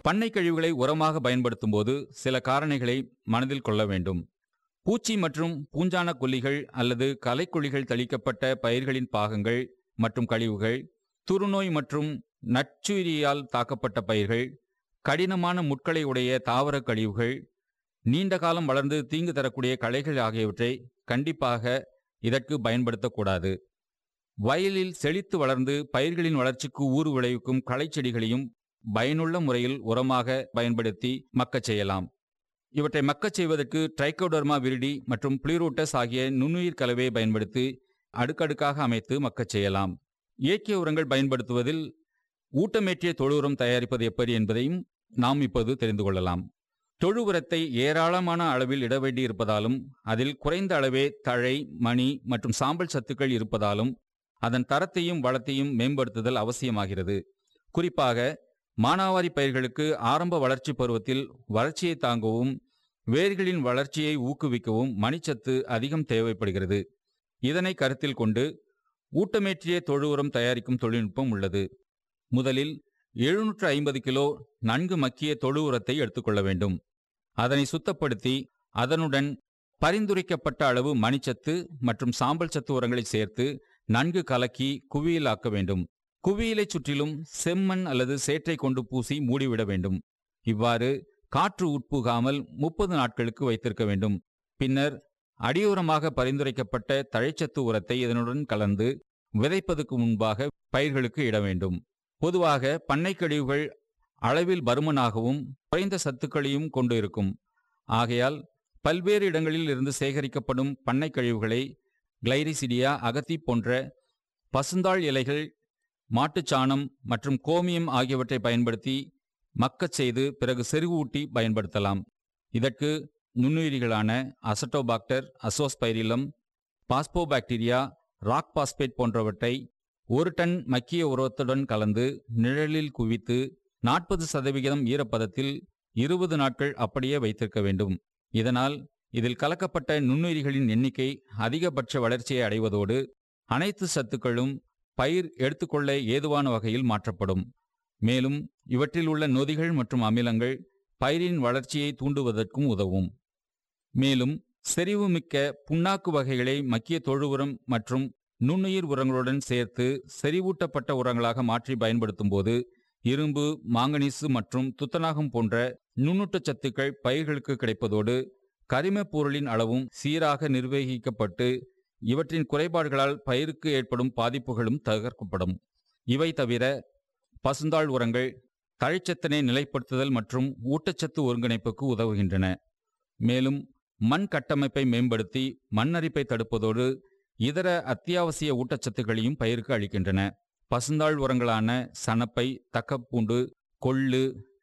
பண்ணை கழிவுகளை உரமாக பயன்படுத்தும் போது சில காரணிகளை மனதில் கொள்ள வேண்டும் பூச்சி மற்றும் பூஞ்சான கொல்லிகள் அல்லது களைக்கொல்லிகள் தெளிக்கப்பட்ட பயிர்களின் பாகங்கள் மற்றும் கழிவுகள் துருநோய் மற்றும் நச்சுயிரியால் தாக்கப்பட்ட பயிர்கள் கடினமான முட்களை உடைய தாவர கழிவுகள் நீண்ட காலம் வளர்ந்து தீங்கு தரக்கூடிய களைகள் ஆகியவற்றை கண்டிப்பாக இதற்கு பயன்படுத்தக்கூடாது வயலில் செழித்து வளர்ந்து பயிர்களின் வளர்ச்சிக்கு ஊறு விளைவிக்கும் களைச்செடிகளையும் பயனுள்ள முறையில் உரமாக பயன்படுத்தி மக்கச் செய்யலாம் இவற்றை மக்கச் செய்வதற்கு ட்ரைகோடர்மா விரிடி மற்றும் பிளிரூட்டஸ் ஆகிய நுண்ணுயிர் கலவையை பயன்படுத்தி அடுக்கடுக்காக அமைத்து மக்கச் செய்யலாம் இயற்கை உரங்கள் பயன்படுத்துவதில் ஊட்டமேற்றிய தொழு உரம் தயாரிப்பது எப்படி என்பதையும் நாம் இப்போது தெரிந்து கொள்ளலாம் தொழு உரத்தை ஏராளமான அளவில் இட வேண்டியிருப்பதாலும் அதில் குறைந்த அளவே தழை மணி மற்றும் சாம்பல் சத்துக்கள் இருப்பதாலும் அதன் தரத்தையும் வளத்தையும் மேம்படுத்துதல் அவசியமாகிறது குறிப்பாக மானாவாரி பயிர்களுக்கு ஆரம்ப வளர்ச்சி பருவத்தில் வளர்ச்சியை தாங்கவும் வேர்களின் வளர்ச்சியை ஊக்குவிக்கவும் மணிச்சத்து அதிகம் தேவைப்படுகிறது இதனை கருத்தில் கொண்டு ஊட்டமேற்றிய தொழு உரம் தயாரிக்கும் தொழில்நுட்பம் உள்ளது முதலில் எழுநூற்று ஐம்பது கிலோ நன்கு மக்கிய தொழு உரத்தை எடுத்துக்கொள்ள வேண்டும் அதனை சுத்தப்படுத்தி அதனுடன் பரிந்துரைக்கப்பட்ட அளவு மணிச்சத்து மற்றும் சாம்பல் சத்து உரங்களை சேர்த்து நன்கு கலக்கி குவியலாக்க வேண்டும் குவியலைச் சுற்றிலும் செம்மண் அல்லது சேற்றை கொண்டு பூசி மூடிவிட வேண்டும் இவ்வாறு காற்று உட்புகாமல் முப்பது நாட்களுக்கு வைத்திருக்க வேண்டும் பின்னர் அடியோரமாக பரிந்துரைக்கப்பட்ட தழைச்சத்து உரத்தை இதனுடன் கலந்து விதைப்பதற்கு முன்பாக பயிர்களுக்கு இட வேண்டும் பொதுவாக பண்ணை கழிவுகள் அளவில் பருமனாகவும் குறைந்த சத்துக்களையும் கொண்டு இருக்கும் ஆகையால் பல்வேறு இடங்களில் இருந்து சேகரிக்கப்படும் பண்ணை கழிவுகளை கிளைரிசிடியா அகத்தி போன்ற பசுந்தாள் இலைகள் மாட்டுச்சாணம் மற்றும் கோமியம் ஆகியவற்றை பயன்படுத்தி மக்கச் செய்து பிறகு செறிவூட்டி பயன்படுத்தலாம் இதற்கு நுண்ணுயிரிகளான azotobacter azospirillum phosphobacteria rock phosphate போன்றவற்றை ஒரு டன் மக்கிய உரத்துடன் கலந்து நிழலில் குவித்து நாற்பது சதவிகிதம் ஈரப்பதத்தில் இருபது நாட்கள் அப்படியே வைத்திருக்க வேண்டும் இதனால் இதில் கலக்கப்பட்ட நுண்ணுயிரிகளின் எண்ணிக்கை அதிகபட்ச வளர்ச்சியை அடைவதோடு அனைத்து சத்துக்களும் பயிர் எடுத்துக்கொள்ள ஏதுவான வகையில் மாற்றப்படும் மேலும் இவற்றில் உள்ள நொதிகள் மற்றும் அமிலங்கள் பயிரின் வளர்ச்சியை தூண்டுவதற்கும் உதவும் மேலும் செறிவுமிக்க புண்ணாக்கு வகைகளை மக்கிய தொழு உரம் மற்றும் நுண்ணுயிர் உரங்களுடன் சேர்த்து செறிவூட்டப்பட்ட உரங்களாக மாற்றி பயன்படுத்தும் போது இரும்பு மாங்கனீசு மற்றும் துத்தநாகம் போன்ற நுண்ணூட்டச் சத்துக்கள் பயிர்களுக்கு கிடைப்பதோடு கரிமப் பொருளின் அளவும் சீராக நிர்வகிக்கப்பட்டு இவற்றின் குறைபாடுகளால் பயிருக்கு ஏற்படும் பாதிப்புகளும் தகர்க்கப்படும் இவை தவிர பசுந்தாள் உரங்கள் தழைச்சத்தினை நிலைப்படுத்துதல் மற்றும் ஊட்டச்சத்து ஒருங்கிணைப்புக்கு உதவுகின்றன மேலும் மண் கட்டமைப்பை மேம்படுத்தி மண்ணரிப்பை தடுப்பதோடு இதர அத்தியாவசிய ஊட்டச்சத்துக்களையும் பயிருக்கு அளிக்கின்றன பசுந்தாள் உரங்களான சணப்பை தக்கப்பூண்டு கொள்ளு